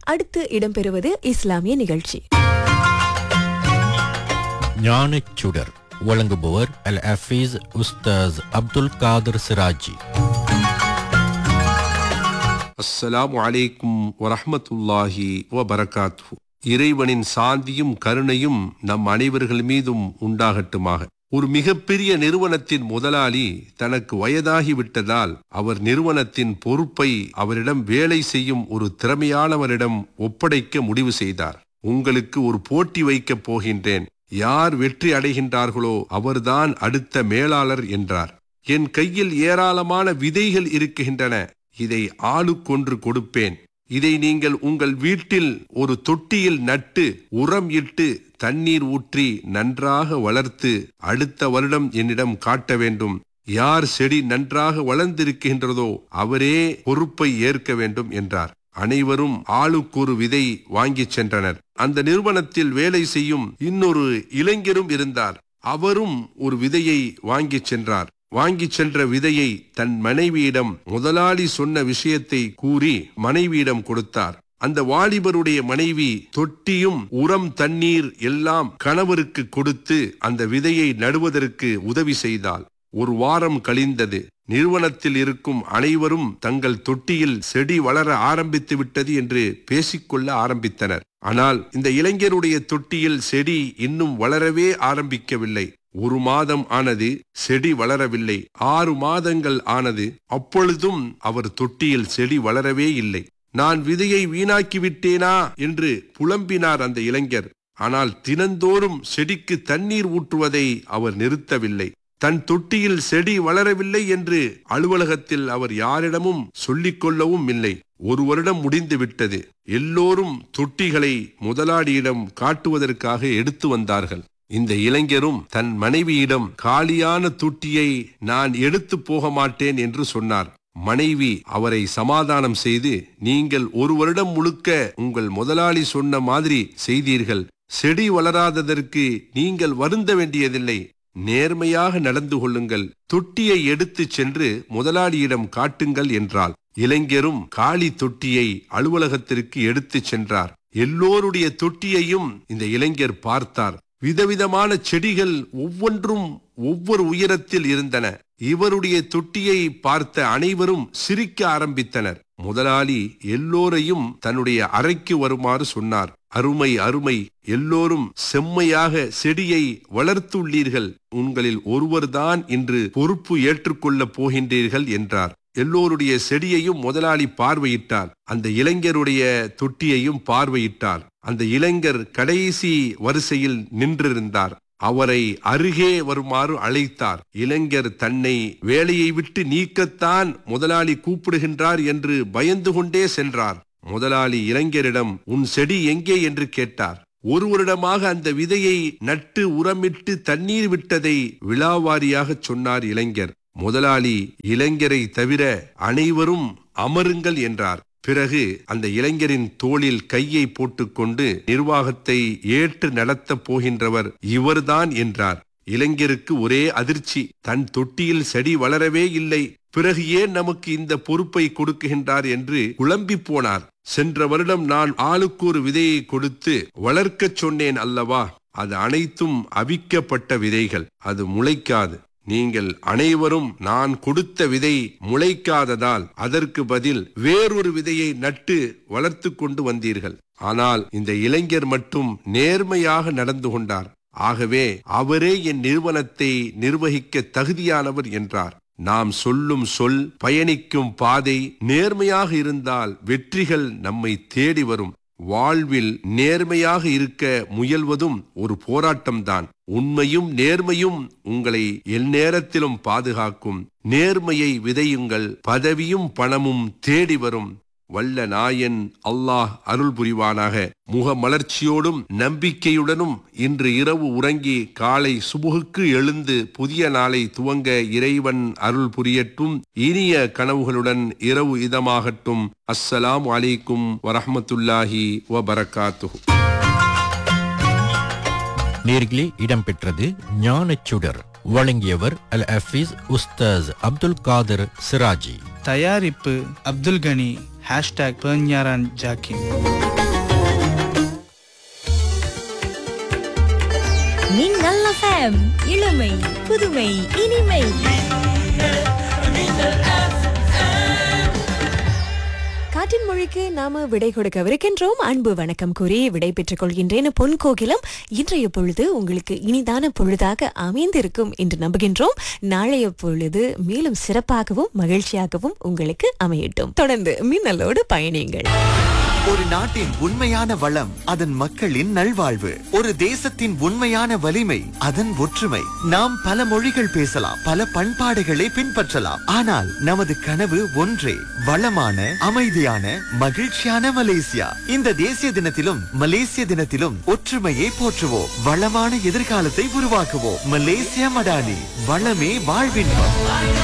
அடுத்து இடம்பெறுவது இஸ்லாமிய நிகழ்ச்சி ஞானச் சுடர் வழங்குபவர் அல் ஹஃபீஸ் உஸ்தாஸ் அப்துல் காதர் சிராஜி அஸ்ஸலாமு அலைக்கும் வரஹ்மத்துல்லாஹி வபரகாத்து இறைவனின் சாந்தியும் கருணையும் நம் அனைவர்கள் மீதும் உண்டாகட்டுமாக ஒரு மிகப்பெரிய நிறுவனத்தின் முதலாளி தனக்கு வயதாகி விட்டதால் அவர் நிறுவனத்தின் பொறுப்பை அவரிடம் வேலை செய்யும் ஒரு திறமையானவரிடம் ஒப்படைக்க முடிவு செய்தார் உங்களுக்கு ஒரு போட்டி வைக்கப் போகின்றேன் யார் வெற்றி அடைகின்றார்களோ அவர்தான் அடுத்த மேலாளர் என்றார் என் கையில் ஏராளமான விதைகள் இருக்கின்றன இதை ஆளுக்கொன்று கொடுப்பேன் இதை நீங்கள் உங்கள் வீட்டில் ஒரு தொட்டியில் நட்டு உரம் இட்டு தண்ணீர் ஊற்றி நன்றாக வளர்த்து அடுத்த வருடம் என்னிடம் காட்ட வேண்டும் யார் செடி நன்றாக வளர்ந்திருக்கின்றதோ அவரே பொறுப்பை ஏற்க வேண்டும் என்றார் அனைவரும் ஆளுக்கொரு விதை வாங்கிச் சென்றனர் அந்த நிறுவனத்தில் வேலை செய்யும் இன்னொரு இளைஞரும் இருந்தார் அவரும் ஒரு விதையை வாங்கிச் சென்றார் வாங்கிச் சென்ற விதையை தன் மனைவியிடம் முதலாளி சொன்ன விஷயத்தை கூறி மனைவியிடம் கொடுத்தார் அந்த வாலிபருடைய மனைவி தொட்டியும் உரம் தண்ணீர் எல்லாம் கணவருக்கு கொடுத்து அந்த விதையை நடுவதற்கு உதவி செய்தாள் ஒரு வாரம் கழிந்தது நிறுவனத்தில் இருக்கும் அனைவரும் தங்கள் தொட்டியில் செடி வளர ஆரம்பித்து விட்டது என்று பேசிக்கொள்ள ஆரம்பித்தனர் ஆனால் இந்த இளைஞருடைய தொட்டியில் செடி இன்னும் வளரவே ஆரம்பிக்கவில்லை ஒரு மாதம் ஆனது செடி வளரவில்லை ஆறு மாதங்கள் ஆனது அப்பொழுதும் அவர் தொட்டியில் செடி வளரவே இல்லை நான் விதையை வீணாக்கி விட்டேனா என்று புலம்பினார் அந்த இளைஞர் ஆனால் தினந்தோறும் செடிக்கு தண்ணீர் ஊற்றுவதை அவர் நிறுத்தவில்லை தன் தொட்டியில் செடி வளரவில்லை என்று அலுவலகத்தில் அவர் யாரிடமும் சொல்லிக் கொள்ளவும் இல்லை ஒரு வருடம் முடிந்து விட்டது எல்லோரும் தொட்டிகளை முதலாளியிடம் காட்டுவதற்காக எடுத்து வந்தார்கள் இந்த இளைஞரும் தன் மனைவியிடம் காலியான தொட்டியை நான் எடுத்து போக மாட்டேன் என்று சொன்னார் மனைவி அவரை சமாதானம் செய்து நீங்கள் ஒரு வருடம் முழுக்க உங்கள் முதலாளி சொன்ன மாதிரி செய்தீர்கள் செடி வளராததற்கு நீங்கள் வருந்த வேண்டியதில்லை நேர்மையாக நடந்து கொள்ளுங்கள் தொட்டியை எடுத்துச் சென்று முதலாளியிடம் காட்டுங்கள் என்றாள் இளைஞரும் காளி தொட்டியை அலுவலகத்திற்கு எடுத்துச் சென்றார் எல்லோருடைய தொட்டியையும் இந்த இளைஞர் பார்த்தார் விதவிதமான செடிகள் ஒவ்வொன்றும் ஒவ்வொரு உயரத்தில் இருந்தன இவருடைய தொட்டியை பார்த்த அனைவரும் சிரிக்க ஆரம்பித்தனர் முதலாளி எல்லோரையும் தன்னுடைய அறைக்கு வருமாறு சொன்னார் அருமை அருமை எல்லோரும் செம்மையாக செடியை வளர்த்துள்ளீர்கள் உங்களில் ஒருவர்தான் இன்று பொறுப்பு ஏற்றுக்கொள்ளப் போகின்றீர்கள் என்றார் எல்லோருடைய செடியையும் முதலாளி பார்வையிட்டார் அந்த இளைஞருடைய தொட்டியையும் பார்வையிட்டார் அந்த இளைஞர் கடைசி வரிசையில் நின்றிருந்தார் அவரை அருகே வருமாறு அழைத்தார் இளைஞர் தன்னை வேலையை விட்டு நீக்கத்தான் முதலாளி கூப்பிடுகின்றார் என்று பயந்து கொண்டே சென்றார் முதலாளி இளைஞரிடம் உன் செடி எங்கே என்று கேட்டார் ஒரு வருடமாக அந்த விதையை நட்டு உரமிட்டு தண்ணீர் விட்டதை விழாவாரியாக சொன்னார் இளைஞர் முதலாளி இளைஞரை தவிர அனைவரும் அமருங்கள் என்றார் பிறகு அந்த இளைஞரின் தோளில் கையை போட்டுக்கொண்டு நிர்வாகத்தை ஏற்று நடத்தப் போகின்றவர் இவர்தான் என்றார் இளைஞருக்கு ஒரே அதிர்ச்சி தன் தொட்டியில் செடி வளரவே இல்லை பிறகு ஏன் நமக்கு இந்த பொறுப்பை கொடுக்குகின்றார் என்று குழம்பி போனார் சென்ற வருடம் நான் ஆளுக்கு ஒரு விதையை கொடுத்து வளர்க்கச் சொன்னேன் அல்லவா அது அனைத்தும் அவிக்கப்பட்ட விதைகள் அது முளைக்காது நீங்கள் அனைவரும் நான் கொடுத்த விதை முளைக்காததால் அதற்கு பதில் வேறொரு விதையை நட்டு வளர்த்து கொண்டு வந்தீர்கள் ஆனால் இந்த இளைஞர் மட்டும் நேர்மையாக நடந்து கொண்டார் ஆகவே அவரே என் நிறுவனத்தை நிர்வகிக்க தகுதியானவர் என்றார் நாம் சொல்லும் சொல் பயணிக்கும் பாதை நேர்மையாக இருந்தால் வெற்றிகள் நம்மை தேடி வரும் வாழ்வில் நேர்மையாக இருக்க முயல்வதும் ஒரு போராட்டம்தான் உண்மையும் நேர்மையும் உங்களை எந்நேரத்திலும் பாதுகாக்கும் நேர்மையை விதையுங்கள் பதவியும் பணமும் தேடி வரும் வல்ல நாயன் அல்லாஹ் அருள் புரிவானாக முகமலர்ச்சியோடும் நம்பிக்கையுடனும் இன்று இரவு உறங்கி காலை சுபுகுக்கு எழுந்து புதிய நாளை துவங்க இறைவன் அருள் புரியட்டும் இனிய கனவுகளுடன் இரவு இதமாகட்டும் அஸ்ஸலாமு அலைக்கும் வரஹ்மத்துல்லாஹி வபரகாத்துஹு நேர்களே இடம்பெற்றது ஞானச் சுடர் வழங்கியவர் அல் ஹஃபீஸ் உஸ்தாஸ் அப்துல் காதர் சிராஜி தயாரிப்பு அப்துல் கனி ஹேஷ்டாக் பெர்ஞாரான் ஜாக்கிம் மின்னல் எஃப்எம் இளமை புதுமை இனிமை காற்றின் மொழிக்கு நாம விடை கொடுக்கவிருக்கின்றோம் அன்பு வணக்கம் கூறி விடை பெற்றுக் கொள்கின்றேன் பொன் கோகிலம் இன்றைய பொழுது உங்களுக்கு இனிதான பொழுதாக அமைந்திருக்கும் என்று நம்புகின்றோம் நாளைய பொழுது மேலும் சிறப்பாகவும் மகிழ்ச்சியாகவும் உங்களுக்கு அமையட்டும் தொடர்ந்து மின்னலோடு பயணியுங்கள் ஒரு நாட்டின் உண்மையான வளம் அதன் மக்களின் நல்வாழ்வு ஒரு தேசத்தின் உண்மையான வலிமை அதன் ஒற்றுமை நாம் பல மொழிகள் பேசலாம் பல பண்பாடுகளை பின்பற்றலாம் ஆனால் நமது கனவு ஒன்றே வளமான அமைதியான மகிழ்ச்சியான மலேசியா இந்த தேசிய தினத்திலும் மலேசிய தினத்திலும் ஒற்றுமையை போற்றுவோம் வளமான எதிர்காலத்தை உருவாக்குவோம் மலேசியா மடானி வளமே வாழ்வின்பம்